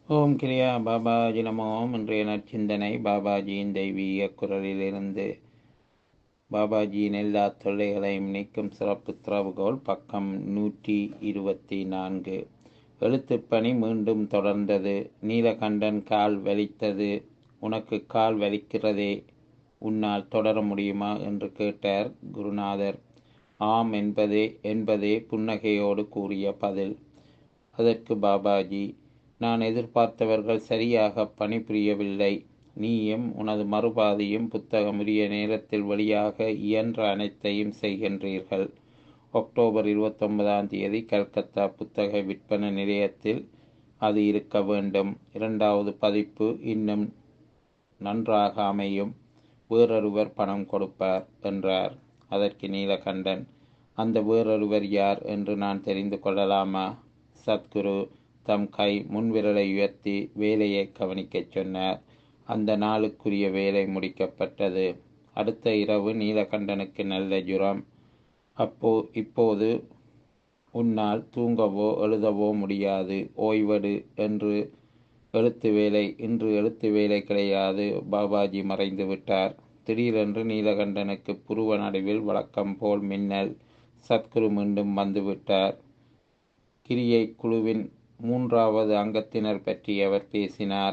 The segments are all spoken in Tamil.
ஓம் கிரியா பாபாஜி நமோ இன்றைய நற்சிந்தனை பாபாஜியின் தெய்வீக குரலிலிருந்து பாபாஜியின் எல்லா தொல்லைகளையும் நீக்கும் சிறப்பு திறவுகோல் பக்கம் நூற்றி இருபத்தி நான்கு எழுத்துப்பணி மீண்டும் தொடர்ந்தது நீலகண்டன் கால் வலித்தது உனக்கு கால் வலிக்கிறதே உன்னால் தொடர முடியுமா என்று கேட்டார் குருநாதர் ஆம் என்பதே என்பதே புன்னகையோடு கூறிய பதில் அதற்கு பாபாஜி நான் எதிர்பார்த்தவர்கள் சரியாக பணிபுரியவில்லை நீயும் உனது மறுபாதியும் புத்தகம் உரிய நேரத்தில் வழியாக இயன்ற அனைத்தையும் செய்கின்றீர்கள் அக்டோபர் இருபத்தொன்பதாம் தேதி கல்கத்தா புத்தக விற்பனை நிலையத்தில் அது இருக்க வேண்டும் இரண்டாவது பதிப்பு இன்னும் நன்றாக அமையும் வேறொருவர் பணம் கொடுப்பார் என்றார் அதற்கு நீலகண்டன் அந்த வேறொருவர் யார் என்று நான் தெரிந்து கொள்ளலாமா சத்குரு தம் கை முன்விரலை உயர்த்தி வேலையை கவனிக்கச் சொன்னார் அந்த நாளுக்குரிய வேலை முடிக்கப்பட்டது அடுத்த இரவு நீலகண்டனுக்கு நல்ல ஜுரம் அப்போ இப்போது உன்னால் தூங்கவோ எழுதவோ முடியாது ஓய்வடு என்று எழுத்து வேலை இன்று எழுத்து வேலை கிடையாது பாபாஜி மறைந்து விட்டார் திடீரென்று நீலகண்டனுக்கு புருவ நடுவில் வழக்கம் போல் மின்னல் சத்குரு மீண்டும் வந்துவிட்டார் கிரியை குழுவின் மூன்றாவது அங்கத்தினர் பற்றி அவர் பேசினார்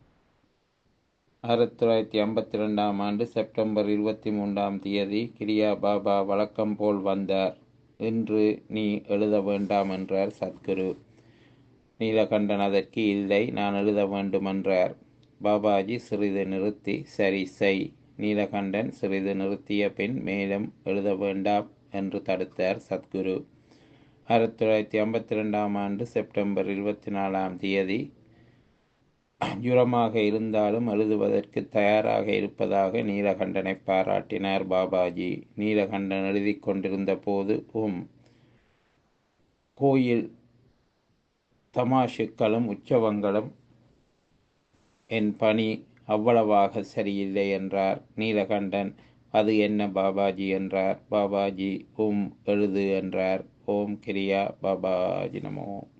ஆயிரத்தி தொள்ளாயிரத்தி ஐம்பத்தி ரெண்டாம் ஆண்டு செப்டம்பர் இருபத்தி மூன்றாம் தேதி கிரியா பாபா வழக்கம் போல் வந்தார் இன்று நீ எழுத வேண்டாம் என்றார் சத்குரு நீலகண்டன் அதற்கு இல்லை நான் எழுத வேண்டும் என்றார் பாபாஜி சிறிது நிறுத்தி சரி செய் நீலகண்டன் சிறிது நிறுத்திய பின் மேலும் எழுத வேண்டாம் என்று தடுத்தார் சத்குரு ஆயிரத்தி தொள்ளாயிரத்தி ஐம்பத்தி ரெண்டாம் ஆண்டு செப்டம்பர் இருபத்தி நாலாம் தேதி ஜுரமாக இருந்தாலும் எழுதுவதற்கு தயாராக இருப்பதாக நீலகண்டனை பாராட்டினார் பாபாஜி நீலகண்டன் எழுதி கொண்டிருந்த போது உம் கோயில் தமாஷுக்களும் உற்சவங்களும் என் பணி அவ்வளவாக சரியில்லை என்றார் நீலகண்டன் அது என்ன பாபாஜி என்றார் பாபாஜி உம் எழுது என்றார் ஓம் கிரியா பாபாஜி நமோ